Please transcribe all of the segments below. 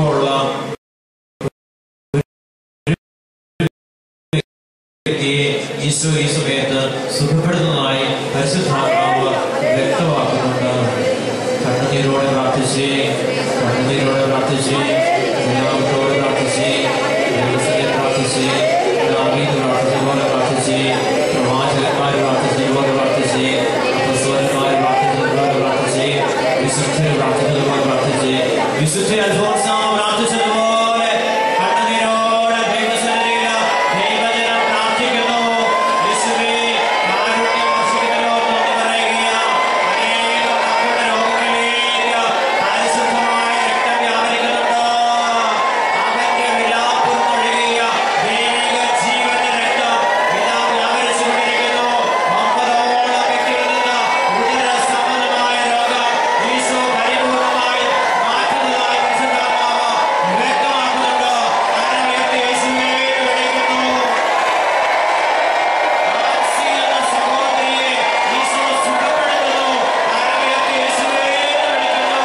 ഉള്ള വ്യക്തിയെ ഈശോ ഈ സമയത്ത് സുഖപ്പെടുന്നതായി പരിശുദ്ധാത്മാവ് വ്യക്തമാക്കുന്നുണ്ട് കണ്ണുനീരോടെ പ്രാർത്ഥിച്ച് കണ്ണുനീരോടെ പ്രാർത്ഥിച്ച് എല്ലാവരോട് പ്രാർത്ഥിച്ച് ദൈവസനെ പ്രാർത്ഥിച്ച് ദാവീദ് പ്രാർത്ഥിച്ചതുപോലെ പ്രാർത്ഥിച്ച് പ്രവാചകന്മാർ പ്രാർത്ഥിച്ചതുപോലെ പ്രാർത്ഥിച്ച് അപ്പസ്തോലന്മാർ പ്രാർത്ഥിച്ചതുപോലെ പ്രാർത്ഥിച്ച് വിശുദ്ധർ പ്രാർത്ഥിച്ചതുപോലെ പ്രാർത്ഥിച്ച് വിശുദ്ധ അൽഫോൻസാമ പ്രാർത്ഥിച്ചതുപോലെ കണ്ണുനീരോടെ ദൈവസന്നിധിയിൽ ദൈവജനം പ്രാർത്ഥിക്കുന്നു യേശുവേ കാരുണ്യം വർഷിക്കുന്നവരോ എന്ന് പറയുക അനേകം നമ്മുടെ രോഗങ്ങളിലേക്ക് പരിശുദ്ധമായ രക്തം വ്യാപരിക്കുന്നുണ്ട് അവന്റെ വിലാപ്പുറത്തൊഴുകിയ ദൈവിക ജീവന്റെ രക്തം ഇതാ വ്യാപരിച്ചുകൊണ്ടിരിക്കുന്നു ഒമ്പതോളം വ്യക്തികളിൽ നിന്ന് ഉദര സംബന്ധമായ രോഗം ഈശോ പരിപൂർണമായി മാറ്റുന്നതായി പരിശുദ്ധാത്മാവ് വ്യക്തമാക്കുന്നുണ്ട് ആരംഭത്തെ യേശുവേ എന്ന് വിളിക്കുന്നു ആർസി എന്ന സഹോദരിയെ ഈശോ സുഖപ്പെടുത്തുന്നു ആരംഭത്തെ യേശുവേ എന്ന് വിളിക്കുന്നു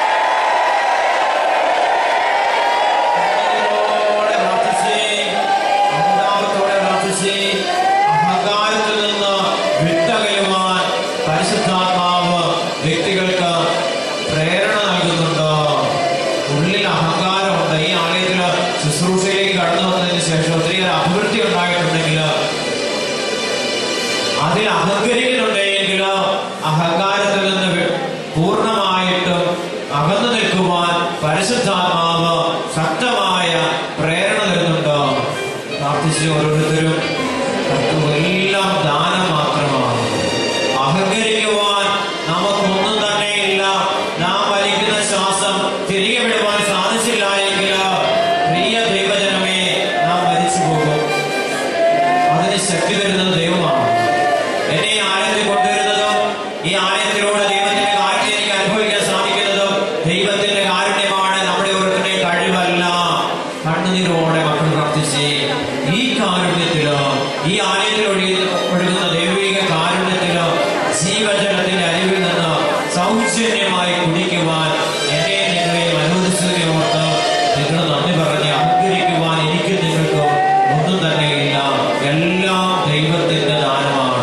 കണ്ണുനീരോടെ പ്രാർത്ഥിച്ച്, അനുതാപത്തോടെ പ്രാർത്ഥിച്ച്, അഹങ്കാരത്തിൽ നിന്ന് വിട്ടകലുവാൻ പരിശുദ്ധാത്മാവ് വ്യക്തികൾക്ക് പ്രേരണ നൽകുന്നുണ്ട് ഉള്ളിൽ അഹങ്കാരമുണ്ട് ഈ ആലയത്തിൽ ശുശ്രൂഷയിലേക്ക് കടന്നു വന്നതിന് ശേഷം ഒത്തിരിയേറെ അഭിവൃദ്ധി ഉണ്ടായിട്ടുണ്ടെങ്കിൽ അതിൽ അഹങ്കരിക്കുന്നുണ്ടെങ്കിൽ അഹങ്കാരത്തിൽ നിന്ന് വി- പൂർണ്ണമായിട്ടും അകന്നു നിൽക്കുവാൻ പരിശുദ്ധാത്മാവ് ശക്തമായ പ്രേരണ തരുന്നുണ്ട് പ്രാർത്ഥിച്ച് ഓരോരുത്തരും നമുക്ക് എല്ലാം ദാനം മാത്രമാണ് അഹങ്കരിക്കുവാൻ നമുക്കൊന്നും തന്നെയില്ല നാം വലിക്കുന്ന ശ്വാസം തിരികെ വിടുവാൻ സാധിച്ചില്ല എങ്കിൽ പ്രിയ ദൈവജനമേ നാം മരിച്ചു പോകും അതിന് ശക്തി തരുന്നത് ദൈവമാണ് എന്നെ ഈ ആലയത്തിൽ കൊണ്ടുവരുന്നതും ഈ ആലയത്തിലൂടെ ദൈവത്തിന്റെ കാര്യം എനിക്ക് അനുഭവിക്കാൻ സാധിക്കുന്നതും ദൈവത്തിന്റെ കാരുണ്യമാണ് നമ്മുടെ ഓരോരുത്തരുടെ കഴിവല്ല കണ്ണുനീരോടെ മക്കൾ പ്രാർത്ഥിച്ച് ഈ കാരുണ്യത്തിലോ ഈ ആലയത്തിൽ ഒഴുകി ഒഴുകുന്ന ദൈവിക കാരുണ്യത്തിലോ ജീവജലത്തിന്റെ അരിവിൽ നിന്ന് സൗജന്യമായി കുടിക്കുവാൻ എന്നെ നിങ്ങളെയും അനുവദിച്ചതിനെ ഓർത്ത് നിങ്ങൾ നന്ദി പറഞ്ഞ് അഹങ്കരിക്കുവാൻ എനിക്ക് നിങ്ങൾക്ക് ഒന്നും തന്നെയില്ല എല്ലാം ദൈവത്തിന്റെ ദാനമാണ്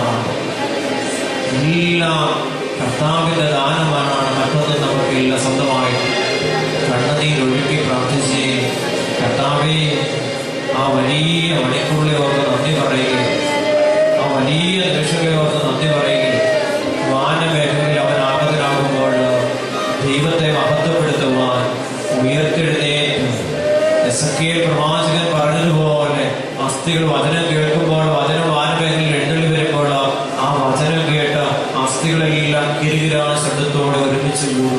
എല്ലാം കർത്താവിന്റെ ദാനമാണ് മറ്റൊന്നും നമുക്കില്ല സ്വന്തമായിട്ട് കണ്ണുനീർ ഒഴുക്കി പ്രാർത്ഥിച്ച് കർത്താവെ ആ വലിയ മണിക്കൂറിലെ ഓർത്ത് നന്ദി പറയുക ആ വലിയ നിമിഷങ്ങളെ ഓർത്ത് നന്ദി പറയുക വാനമേഖലയിൽ അവൻ ആഗതനാകുമ്പോൾ ദൈവത്തെ മഹത്വപ്പെടുത്തുവാൻ ഉയർത്തെഴുന്നേറ്റ് എസക്കേൽ പ്രവാചകൻ പറഞ്ഞതുപോലെ അസ്ഥികൾ വചനം കേൾക്കുമ്പോൾ വചനം വാനമേഖലയിൽ എഴുന്നള്ളി വരുമ്പോൾ ആ വചനം കേട്ട് അസ്ഥികളെല്ലാം കിരികിരാ ശബ്ദത്തോടെ ഒരുമിച്ച് കൂടും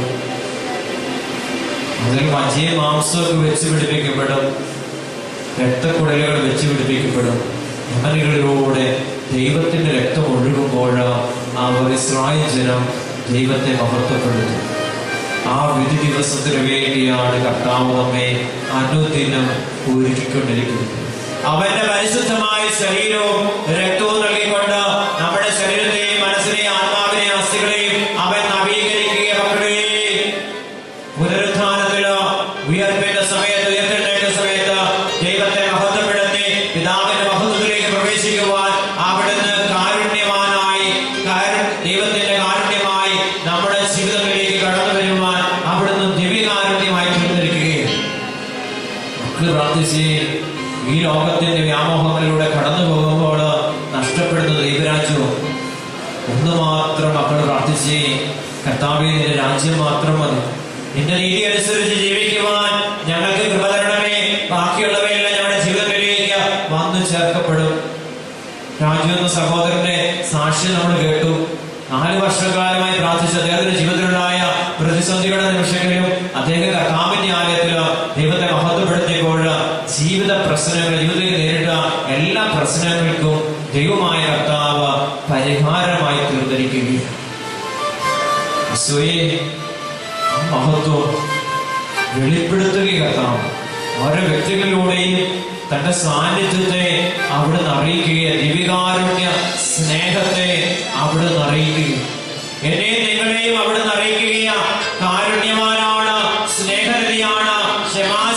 അതിൽ മജ്ജയും മാംസമൊക്കെ വെച്ച് പിടിപ്പിക്കപ്പെടും രക്തക്കുഴലുകൾ വെച്ച് പിടിപ്പിക്കപ്പെടും ധമനികളിലൂടെ ദൈവത്തിന്റെ രക്തം ഒഴുകുമ്പോൾ അവർ ഇസ്രായേൽ ജനം ദൈവത്തെ മഹത്വപ്പെടുത്തും ആ വിധി ദിവസത്തിന് വേണ്ടിയാണ് കർത്താവ് നമ്മെ അനുദിനം ഒരുക്കിക്കൊണ്ടിരിക്കുന്നത് അവന്റെ പരിശുദ്ധമായ ശരീരവും രക്തവും നൽകിക്കൊണ്ട് നമ്മുടെ ശരീരത്തെയും മനസ്സിനെയും ആത്മാവിനെയും അസ്ഥികളെയും അവൻ നവീകരിക്കുക മക്കളെ പുനരുത്ഥാനത്തിലോ ഉയർപ്പിന്റെ സമയത്ത് ഉയർത്തെഴുന്നേറ്റ സമയത്ത് ദൈവത്തെ മഹത്വപ്പെടുത്തി പിതാവിന്റെ മഹത്വത്തിലേക്ക് പ്രവേശിക്കുവാൻ അവിടുന്ന് കാരുണ്യവാനായി കാരു- ദൈവത്തിന്റെ കാരുണ്യമായി നമ്മുടെ ജീവിതങ്ങളിലേക്ക് കടന്നു വരുവാൻ അവിടുന്ന് ദിവ്യകാരുണ്യമായി തീർന്നിരിക്കുകയും മക്കള് പ്രാർത്ഥിച്ച് ഈ ലോകത്തിന്റെ വ്യാമോഹങ്ങളിലൂടെ കടന്നു പോകുമ്പോൾ നഷ്ടപ്പെടുന്ന ദൈവരാജ്യവും ഒന്ന് മാത്രം മക്കൾ പ്രാർത്ഥിച്ച് കർത്താവെ നിന്റെ രാജ്യം മാത്രം മതി നിന്റെ നീതി അനുസരിച്ച് ജീവിക്കുവാൻ ഞങ്ങൾക്ക് കൃപ തരണമേ ബാക്കിയുള്ളവയെല്ലാം ഞങ്ങളുടെ ജീവിതത്തിലേക്ക് വന്നു ചേർക്കപ്പെടും രാജു എന്ന സഹോദരന്റെ സാക്ഷ്യം നമ്മൾ കേട്ടു നാല് വർഷക്കാലമായി പ്രാർത്ഥിച്ച അദ്ദേഹത്തിന്റെ ജീവിതത്തിലുണ്ടായ പ്രതിസന്ധികളുടെ നിമിഷങ്ങളിലും അദ്ദേഹം കർത്താവിന്റെ ആലയത്തില് ദൈവത്തെ മഹത്വപ്പെടുത്തിയപ്പോൾ ജീവിത പ്രശ്നങ്ങൾ ജീവിതത്തിൽ നേരിട്ട എല്ലാ പ്രശ്നങ്ങൾക്കും ദൈവമായ കർത്താവ് പരിഹാരമായി തീർന്നിരിക്കുകയും ഈശോയെ, ആ മഹത്വം വെളിപ്പെടുത്തുക കർത്താവ് ഓരോ വ്യക്തികളിലൂടെയും തന്റെ സാന്നിധ്യത്തെ അവിടുന്ന് അറിയിക്കുക ദിവികാരുണ്യ സ്നേഹത്തെ അവിടുന്ന് അറിയിക്കുക എന്നെയും നിങ്ങളെയും അവിടുന്ന് അറിയിക്കുക കാരുണ്യവാനാണ് സ്നേഹനിധിയാണ് ക്ഷമാ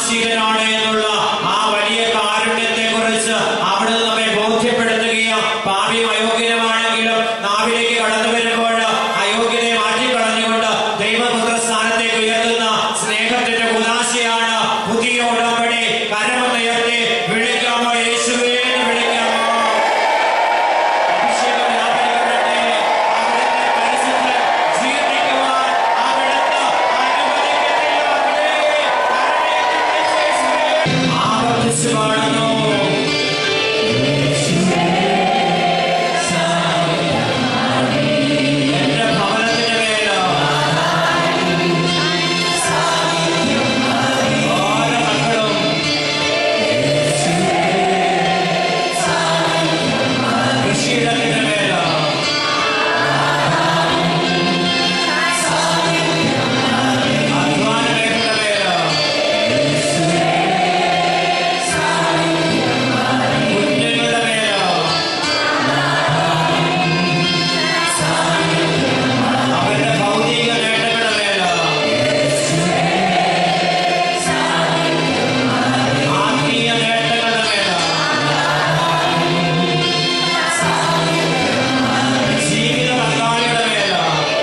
കൈശാസികനാണ് എന്നുള്ള ആ വലിയ കാരുണ്യത്തെ കുറിച്ച് അവിടെ നമ്മെ ബോധ്യപ്പെടുത്തുകയും പാപിയും അയോഗ്യനുമാണെങ്കിലും നാവിലേക്ക് കടന്നു വരുമ്പോൾ അയോഗ്യനെ മാറ്റിക്കളഞ്ഞുകൊണ്ട് ദൈവപുത്ര സ്ഥാനത്തേക്ക് ഉയർത്തുന്ന സ്നേഹത്തിന്റെ ഉദാശയാണ് പുതിയ ഉടമ്പടി കരമൊന്നുയർത്തി വിളിക്കാമോ യേശുവേ എന്ന് വിളിക്കാമോ അഭിഷേകം വ്യാപരിക്കപ്പെടട്ടെ. അവിടുത്തെ പരിശുദ്ധ ജീവിക്കുവാൻ അവിടുന്ന് അനുവദിക്കത്തില്ല. കരമേറ്റി വിളിച്ച് യേശുവേ. ആവർത്തിച്ച് പാടുന്നു എന്റെ ഭവനത്തിന്റെ മേലോ ഓരോ മക്കളും കൃഷിയിടത്തിന്റെ മേലോ അധ്വാന മേഖലയുടെ മേലോ കുഞ്ഞുങ്ങളുടെ മേലോ അവരുടെ ഭൗതിക നേട്ടങ്ങളുടെ മേലോ ആത്മീയ നേട്ടങ്ങളുടെ മേലോ ജീവിത പങ്കാളിയുടെ മേലോ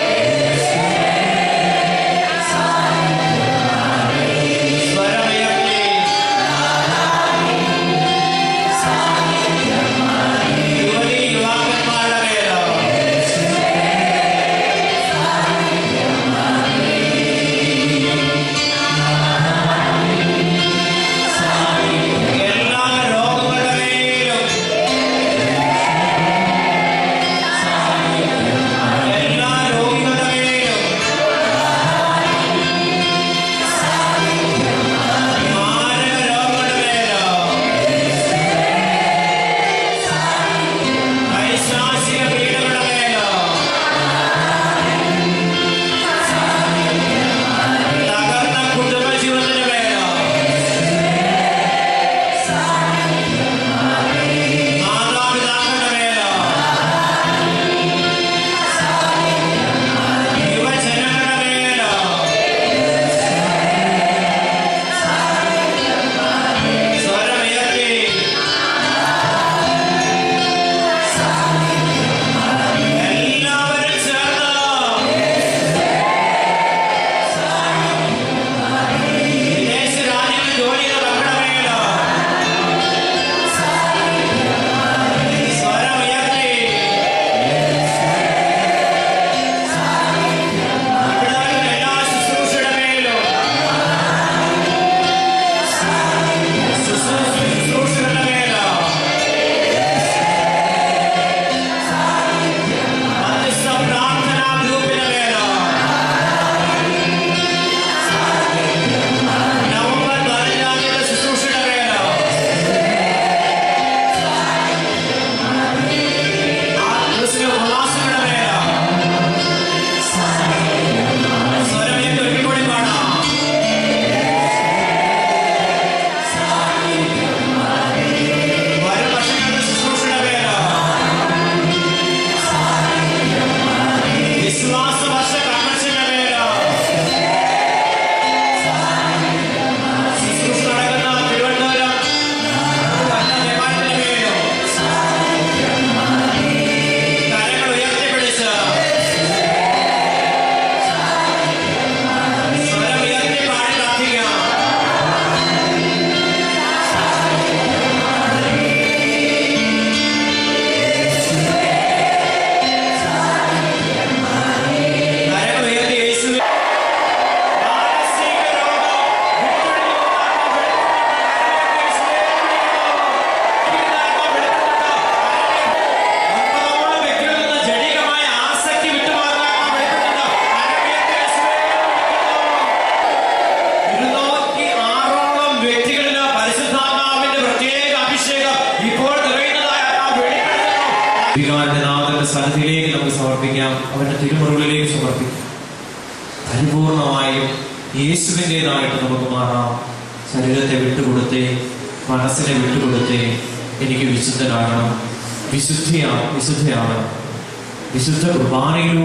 സ്വരമുയർത്തി യുവതി യുവാക്കന്മാരുടെ മേലോ എല്ലാ രോഗങ്ങളുടെ മേലും എല്ലാ രോഗികളുടെ മേലും മാരക രോഗങ്ങളുടെ മേലും പൈശാചിക പീഡകളുടെ മേലും തകർന്ന കുടുംബജീവിതത്തിന്റെ മേലും മാതാപിതാക്കളുടെ മേലോ യുവജനങ്ങളുടെ മേലോ സ്വരമുയർത്തി എല്ലാവരും ചേർന്ന് വിദേശ രാജ്യങ്ങളിൽ ജോലി ചെയ്യുന്ന മക്കളുടെ മേലോ സ്വരമുയർത്തി ഇവിടെയുള്ള എല്ലാ ശുശ്രൂഷയുടെ മേലും ശുശ്രൂഷ- ശുശ്രൂഷകളുടെ മേലും മധ്യസ്ഥ പ്രാർത്ഥനാ ഗ്രൂപ്പിന്റെ മേലും നവംബർ പതിനഞ്ചാം തീയതി ശുശ്രൂഷയുടെ മേലും ആ ക്രിസ്തു ഉല്ലാസങ്ങളുടെ മേലും സ്വരമേറ്റ് ഒരിക്കൽ കൂടി പാടാം വരും വർഷങ്ങളുടെ ശുശ്രൂഷയുടെ മേലും വിശ്വാസ വർഷ കൺവെൻഷന്റെ മേലും ശുശ്രൂഷ നടക്കുന്ന തിരുവനന്തപുരം വല്ല ദേവാലയത്തിന്റെ മേലും കരങ്ങൾ ഉയർത്തിപ്പിടിച്ച് സ്വരം ഉയർത്തി പാടി പ്രാർത്ഥിക്കാം കരങ്ങൾ ഉയർത്തി യേശുവേ മാനസിക രോഗം ഒമ്പതോളം വ്യക്തികളിൽ നിന്ന് ജഡികമായ ആസക്തി വിട്ടുമാറാൻ ഇരുന്നൂറ്റി ആറോളം വ്യക്തികളിൽ പരിശുദ്ധാത്മാവിന്റെ പ്രത്യേക അഭിഷേകം ഇപ്പോൾ നിറയുന്നതായി ആത്മാവ് വെളിപ്പെടുത്തുന്നു. വികാരനാഥന്റെ സന്നിധിയിലേക്ക് നമുക്ക് സമർപ്പിക്കാം അവന്റെ തിരുമുറികളിലേക്ക് സമർപ്പിക്കാം പരിപൂർണമായും യേശുവിൻ്റെതായിട്ട് നമുക്ക് മാറാം ശരീരത്തെ വിട്ടുകൊടുത്തേ മനസ്സിനെ വിട്ടുകൊടുത്തേ എനിക്ക് വിശുദ്ധനാകണം വിശുദ്ധിയാ വിശുദ്ധയാണ് വിശുദ്ധ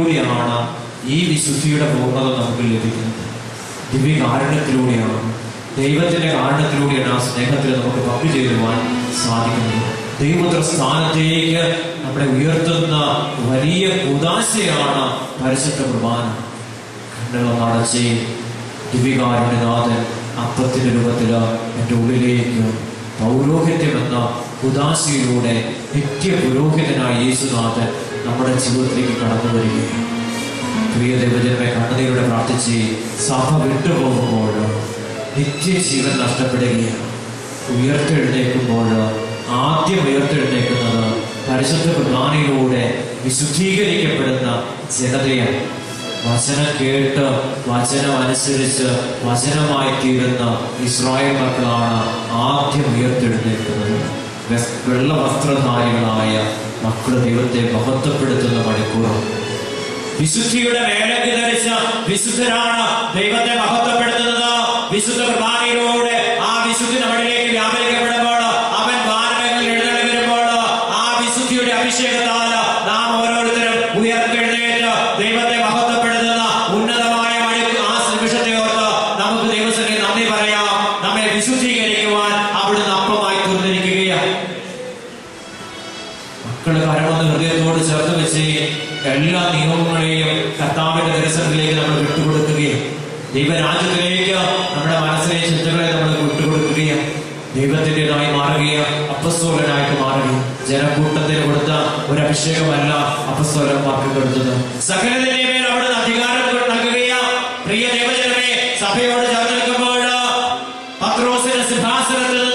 കുർബാനയിലൂടെയാണ് ഈ വിശുദ്ധിയുടെ പൂർണ്ണത നമുക്ക് ലഭിക്കുന്നത് ദിവ്യകാരുണ്യത്തിലൂടെയാണ് ദൈവത്തിന്റെ കാരണത്തിലൂടെയാണ് ആ സ്നേഹത്തിൽ നമുക്ക് പങ്കുചേരുവാൻ സാധിക്കുന്നത് ദൈവത്ര സ്ഥാനത്തേക്ക് നമ്മളെ ഉയർത്തുന്ന വലിയ ഉദാശയാണ് പരിശുദ്ധ കുർബാന കണ്ണുകൾ നടച്ച് ദിവികാരുണ്യനാഥൻ അപ്പത്തിന്റെ രൂപത്തിൽ എൻ്റെ ഉള്ളിലേക്ക് പൗരോഹിത്യം എന്ന ഉദാശയിലൂടെ നിത്യ പുരോഹിതനായ യേശുനാഥൻ നമ്മുടെ ജീവിതത്തിലേക്ക് കടന്നു വരികയാണ് പ്രിയ ദൈവജനമെ കണ്ണുനീരോടെ പ്രാർത്ഥിച്ച് സഭ വിട്ടുപോകുമ്പോൾ നിത്യജീവൻ നഷ്ടപ്പെടുകയാണ് ഉയർത്തെഴുന്നേൽക്കുമ്പോൾ ആദ്യം ഉയർത്തെഴുന്നേൽക്കുന്നത് പരിശുദ്ധ കുർബാനയിലൂടെ വിശുദ്ധീകരിക്കപ്പെടുന്ന ജനതയാണ് വചനം കേട്ട് വചനം അനുസരിച്ച് വചനമായി തീരുന്ന ഇസ്രായേൽ മക്കളാണ് ആദ്യം ഉയർത്തെഴുന്നേൽക്കുന്നത് വെസ്- വെള്ള വസ്ത്രധാരികളായ മക്കൾ ദൈവത്തെ മഹത്വപ്പെടുത്തുന്ന മണിക്കൂറും വിശുദ്ധിയുടെ മേലക്ക് ധരിച്ച വിശുദ്ധരാണ് ദൈവത്തെ മഹത്വപ്പെടുത്തുന്നത് വിശുദ്ധ കുർബാനയിലൂടെ ആ വിശുദ്ധി നമ്മളിലേക്ക് വ്യാപരിക്കപ്പെടുമ്പോൾ അവൻ ഭാരതങ്ങളിൽ എഴുന്നള്ളി വരുമ്പോൾ ആ വിശുദ്ധിയുടെ അഭിഷേകത്താൽ നാം ഓരോരുത്തരും ഉയർത്തെഴുന്നേറ്റ് ദൈവത്തെ മഹത്വപ്പെടുത്തുന്ന ഉന്നതമായ മണി ആ നിമിഷത്തെ ഓർത്ത് നമുക്ക് ദൈവസനെ നന്ദി പറയാം നമ്മെ വിശുദ്ധീകരിക്കുവാൻ അവിടുന്ന് അപ്പമായി തീർന്നിരിക്കുകയാണ് മക്കള് കരമൊന്ന് ഹൃദയത്തോട് ചേർത്ത് വെച്ച് എല്ലാ നിയമങ്ങളെയും കർത്താവിന്റെ ദർശനത്തിലേക്ക് നമ്മൾ വിട്ടുകൊടുക്കുകയും ദൈവരാജ്യത്തിലേക്ക് നമ്മുടെ മനസ്സിലെ ചിന്തകളെ നമ്മൾ വിട്ടുകൊടുക്കുകയും ദൈവത്തിൻ്റെതായി മാറുകയും അപ്പസ്തോലനായിട്ട് മാറുകയും ജനക്കൂട്ടത്തിന് കൊടുത്ത ഒരു അഭിഷേകമല്ല അപ്പസ്തോലന്മാർക്ക് കൊടുത്തത് സകലത്തിന്റെ മേൽ അവിടുന്ന് അധികാരം നൽകുകയും പ്രിയ ദൈവജനമേ സഭയോട് ചേർന്ന് നിൽക്കുമ്പോൾ പത്രോസിന്റെ സിംഹാസനത്തിൽ